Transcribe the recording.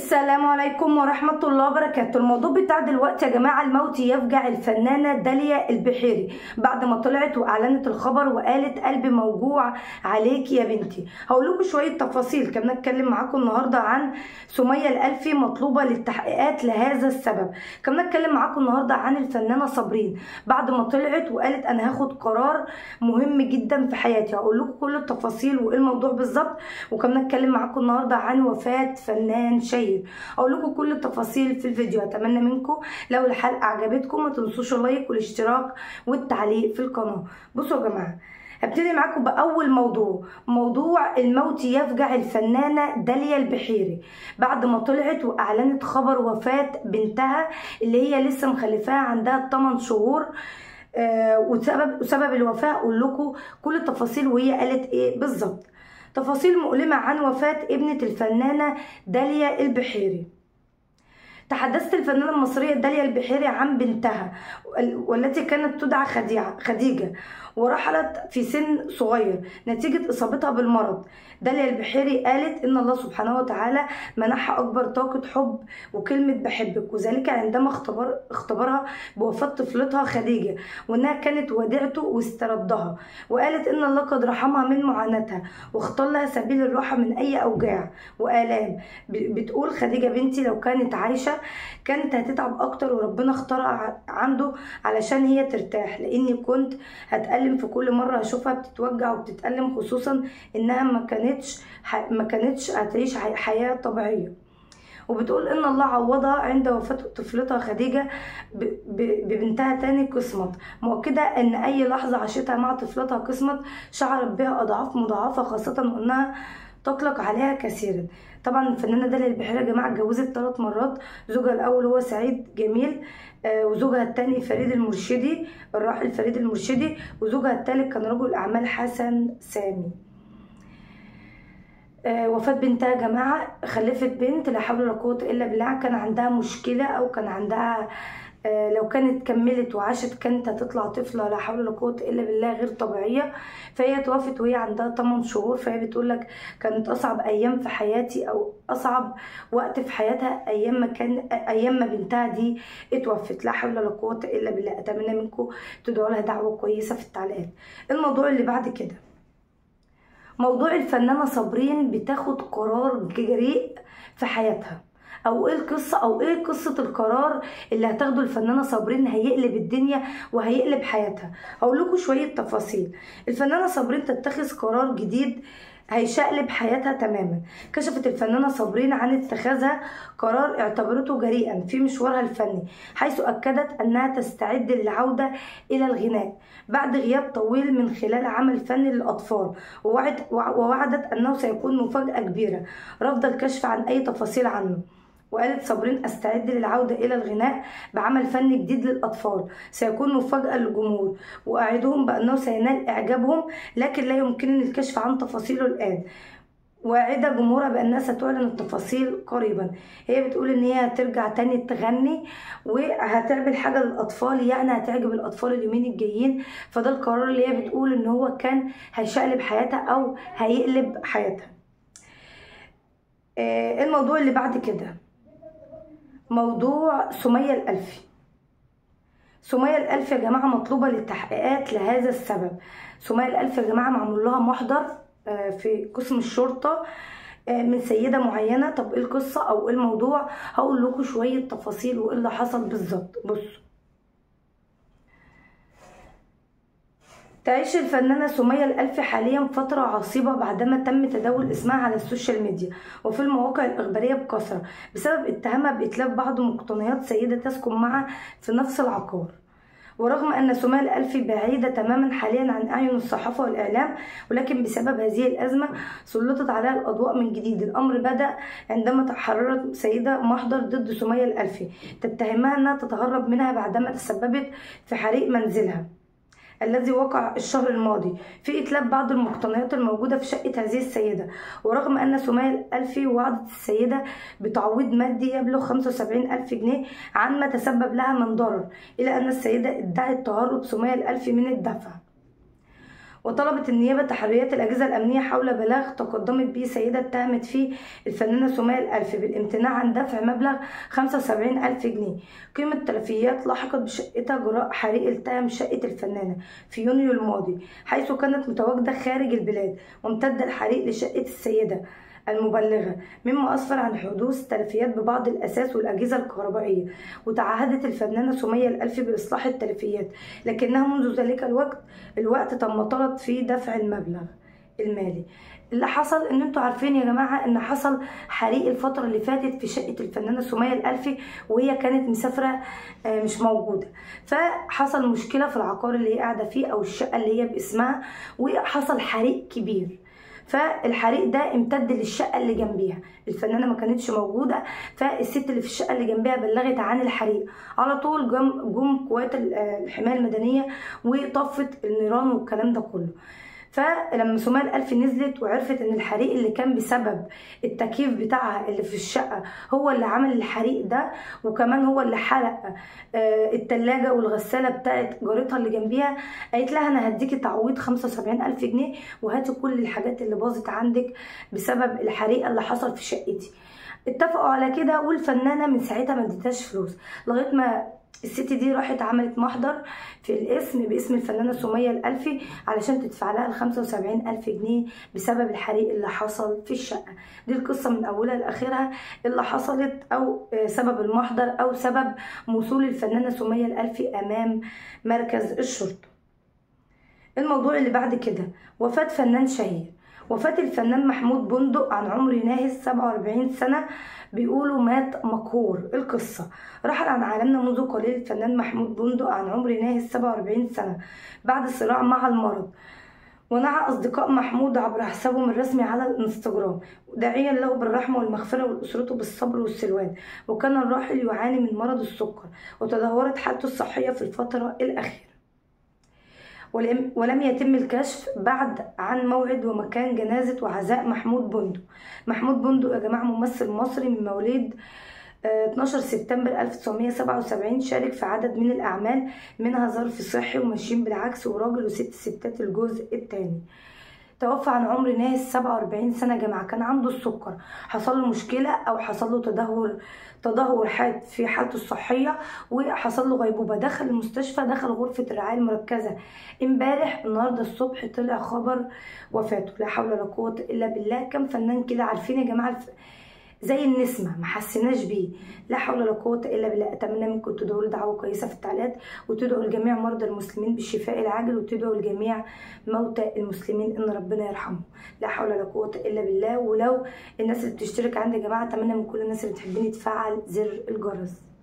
السلام عليكم ورحمة الله وبركاته الموضوع بتاع دلوقتي يا جماعة الموت يفجع الفنانة داليا البحيري بعد ما طلعت وأعلنت الخبر وقالت قلبي موجوع عليكي يا بنتي هقول لكم شوية تفاصيل كمان اتكلم معاكم النهاردة عن سمية الألفي مطلوبة للتحقيقات لهذا السبب كمان اتكلم معاكم النهاردة عن الفنانة صابرين بعد ما طلعت وقالت أنا هاخد قرار مهم جدا في حياتي هقول لكم كل التفاصيل وإيه الموضوع بالظبط وكمان اتكلم معاكم النهاردة عن وفاة فنان شهير اقول لكم كل التفاصيل في الفيديو اتمنى منكم لو الحلقه عجبتكم ما تنسوش اللايك والاشتراك والتعليق في القناه بصوا يا جماعه هبتدي معاكم باول موضوع موضوع الموت يفجع الفنانه داليا البحيري بعد ما طلعت واعلنت خبر وفاه بنتها اللي هي لسه مخلفاها عندها 8 شهور آه وسبب وسبب الوفاه اقول لكم كل التفاصيل وهي قالت ايه بالظبط تفاصيل مؤلمة عن وفاة ابنة الفنانة داليا البحيري تحدثت الفنانة المصرية داليا البحيري عن بنتها والتي كانت تدعى خديجة ورحلت في سن صغير نتيجة إصابتها بالمرض داليا البحيري قالت إن الله سبحانه وتعالى منحها أكبر طاقة حب وكلمة بحبك وذلك عندما اختبر اختبرها بوفاة طفلتها خديجة وإنها كانت وديعته واستردها وقالت إن الله قد رحمها من معاناتها واختار لها سبيل الراحة من أي أوجاع وآلام بتقول خديجة بنتي لو كانت عايشة كانت هتتعب أكتر وربنا اختارها عنده علشان هي ترتاح لأني كنت هتقلب بتتألم في كل مرة أشوفها بتتوجع وبتتألم خصوصا إنها ما كانتش ما كانتش هتعيش حياة طبيعية وبتقول إن الله عوضها عند وفاة طفلتها خديجة ببنتها تاني قسمت مؤكدة إن أي لحظة عاشتها مع طفلتها قسمت شعرت بها أضعاف مضاعفة خاصة وإنها تطلق عليها كثيرا طبعا الفنانه داليا البحيري يا جماعه اتجوزت ثلاث مرات زوجها الاول هو سعيد جميل آه وزوجها الثاني فريد المرشدي الراحل فريد المرشدي وزوجها الثالث كان رجل اعمال حسن سامي آه وفاة بنتها يا جماعة خلفت بنت لا حول ولا قوة إلا بالله كان عندها مشكلة أو كان عندها لو كانت كملت وعاشت كانت هتطلع طفله لا حول ولا قوه الا بالله غير طبيعيه فهي توفت وهي عندها 8 شهور فهي بتقول لك كانت اصعب ايام في حياتي او اصعب وقت في حياتها ايام ما كان ايام ما بنتها دي اتوفت لا حول ولا قوه الا بالله اتمنى منكم تدعوا لها دعوه كويسه في التعليقات الموضوع اللي بعد كده موضوع الفنانه صابرين بتاخد قرار جريء في حياتها او ايه القصه او ايه قصه القرار اللي هتاخده الفنانه صابرين هيقلب الدنيا وهيقلب حياتها هقول لكم شويه تفاصيل الفنانه صابرين تتخذ قرار جديد هيشقلب حياتها تماما كشفت الفنانة صابرين عن اتخاذها قرار اعتبرته جريئا في مشوارها الفني حيث أكدت أنها تستعد للعودة إلى الغناء بعد غياب طويل من خلال عمل فني للأطفال ووعد ووعدت أنه سيكون مفاجأة كبيرة رفض الكشف عن أي تفاصيل عنه وقالت صابرين استعد للعودة إلى الغناء بعمل فني جديد للأطفال سيكون مفاجأة للجمهور وأعدهم بأنه سينال إعجابهم لكن لا يمكنني الكشف عن تفاصيله الآن واعدة جمهورها بأنها ستعلن التفاصيل قريبا هي بتقول إن هي هترجع تاني تغني وهتعمل حاجة للأطفال يعني هتعجب الأطفال اليومين الجايين فده القرار اللي هي بتقول إن هو كان هيشقلب حياتها أو هيقلب حياتها آه الموضوع اللي بعد كده موضوع سمية الألفي سمية الألفي يا جماعة مطلوبة للتحقيقات لهذا السبب سمية الألفي يا جماعة معمول لها محضر في قسم الشرطة من سيدة معينة طب ايه القصة او ايه الموضوع هقول لكم شوية تفاصيل وايه اللي حصل بالظبط بصوا تعيش الفنانة سمية الألفي حاليا فترة عصيبة بعدما تم تداول اسمها على السوشيال ميديا وفي المواقع الإخبارية بكثرة بسبب اتهامها بإتلاف بعض مقتنيات سيدة تسكن معها في نفس العقار ورغم أن سمية الألفي بعيدة تماما حاليا عن أعين الصحافة والإعلام ولكن بسبب هذه الأزمة سلطت عليها الأضواء من جديد الأمر بدأ عندما تحررت سيدة محضر ضد سمية الألفي تتهمها أنها تتهرب منها بعدما تسببت في حريق منزلها الذي وقع الشهر الماضي في إتلاف بعض المقتنيات الموجودة في شقة هذه السيدة ورغم أن سمية الألفي وعدت السيدة بتعويض مادي يبلغ 75 ألف جنيه عن ما تسبب لها من ضرر إلى أن السيدة ادعت تهرب سمية الألفي من الدفع وطلبت النيابة تحريات الأجهزة الأمنية حول بلاغ تقدمت به سيدة اتهمت فيه الفنانة سمية الألفي بالامتناع عن دفع مبلغ 75 ألف جنيه قيمة تلفيات لحقت بشقتها جراء حريق التهم شقة الفنانة في يونيو الماضي حيث كانت متواجدة خارج البلاد وامتد الحريق لشقة السيدة المبلغة مما أسفر عن حدوث تلفيات ببعض الأساس والأجهزة الكهربائية وتعهدت الفنانة سمية الألفي بإصلاح التلفيات لكنها منذ ذلك الوقت الوقت تم طلب فيه دفع المبلغ المالي اللي حصل ان انتوا عارفين يا جماعه ان حصل حريق الفتره اللي فاتت في شقه الفنانه سميه الالفي وهي كانت مسافره مش موجوده فحصل مشكله في العقار اللي هي قاعده فيه او الشقه اللي هي باسمها وحصل حريق كبير فالحريق ده امتد للشقه اللي جنبيها الفنانه ما كانتش موجوده فالست اللي في الشقه اللي جنبها بلغت عن الحريق على طول جم جم قوات الحمايه المدنيه وطفت النيران والكلام ده كله فلما سمية الألف نزلت وعرفت ان الحريق اللي كان بسبب التكييف بتاعها اللي في الشقة هو اللي عمل الحريق ده وكمان هو اللي حرق التلاجة والغسالة بتاعت جارتها اللي جنبيها قالت لها انا هديكي تعويض 75 ألف جنيه وهاتي كل الحاجات اللي باظت عندك بسبب الحريقة اللي حصل في شقتي اتفقوا على كده والفنانة من ساعتها ما اديتهاش فلوس لغاية ما الست دي راحت عملت محضر في الاسم باسم الفنانة سمية الألفي علشان تدفع لها ال 75 ألف جنيه بسبب الحريق اللي حصل في الشقة دي القصة من أولها لآخرها اللي حصلت أو سبب المحضر أو سبب وصول الفنانة سمية الألفي أمام مركز الشرطة الموضوع اللي بعد كده وفاة فنان شهير وفاة الفنان محمود بندق عن عمر يناهز 47 سنة بيقولوا مات مقهور القصة رحل عن عالمنا منذ قليل الفنان محمود بندق عن عمر يناهز 47 سنة بعد صراع مع المرض ونعى أصدقاء محمود عبر حسابهم الرسمي على الانستجرام داعيا له بالرحمة والمغفرة ولأسرته بالصبر والسلوان وكان الراحل يعاني من مرض السكر وتدهورت حالته الصحية في الفترة الأخيرة ولم, ولم يتم الكشف بعد عن موعد ومكان جنازة وعزاء محمود بندق محمود بندق يا جماعة ممثل مصري من مواليد 12 سبتمبر 1977 شارك في عدد من الأعمال منها ظرف صحي وماشيين بالعكس وراجل وست ستات الجزء الثاني توفى عن عمر ناهز 47 سنة يا جماعة كان عنده السكر حصل له مشكلة أو حصل له تدهور تدهور حاد في حالته الصحية وحصل له غيبوبة دخل المستشفى دخل غرفة الرعاية المركزة امبارح النهاردة الصبح طلع خبر وفاته لا حول ولا قوة إلا بالله كم فنان كده عارفين يا جماعة الف... زي النسمة ما حسيناش بيه لا حول ولا قوة إلا بالله أتمنى منكم تدعوا لي دعوة كويسة في التعليقات وتدعوا لجميع مرضى المسلمين بالشفاء العاجل وتدعوا لجميع موتى المسلمين إن ربنا يرحمهم لا حول ولا قوة إلا بالله ولو الناس اللي بتشترك عندي يا جماعة أتمنى من كل الناس اللي بتحبني تفعل زر الجرس